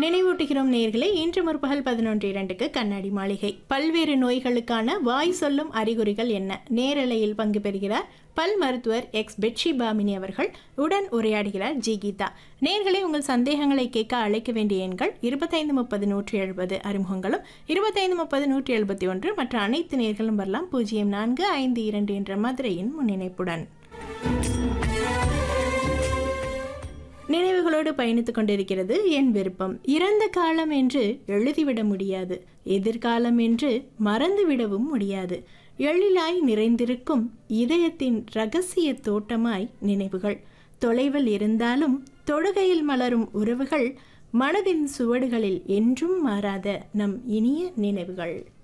நினைவூட்டுகிறோம் நேர்களே இன்று முற்பகல் பதினொன்று இரண்டுக்கு கண்ணாடி மாளிகை பல்வேறு நோய்களுக்கான வாய் சொல்லும் அறிகுறிகள் என்ன நேரலையில் பங்கு பெறுகிறார் பல் மருத்துவர் எக்ஸ் பெட்ஷி பாமினி அவர்கள் உடன் உரையாடுகிறார் ஜி கீதா நேர்களே உங்கள் சந்தேகங்களை கேட்க அழைக்க வேண்டிய எண்கள் இருபத்தைந்து முப்பது நூற்றி எழுபது அறிமுகங்களும் இருபத்தைந்து முப்பது நூற்றி எழுபத்தி ஒன்று மற்ற அனைத்து நேர்களும் வரலாம் பூஜ்ஜியம் நான்கு ஐந்து இரண்டு என்ற மதுரையின் முன்னிணைப்புடன் நினைவுகளோடு பயணித்துக் கொண்டிருக்கிறது என் விருப்பம் இறந்த காலம் என்று எழுதிவிட முடியாது எதிர்காலம் என்று மறந்துவிடவும் முடியாது எழிலாய் நிறைந்திருக்கும் இதயத்தின் ரகசிய தோட்டமாய் நினைவுகள் தொலைவில் இருந்தாலும் தொடுகையில் மலரும் உறவுகள் மனதின் சுவடுகளில் என்றும் மாறாத நம் இனிய நினைவுகள்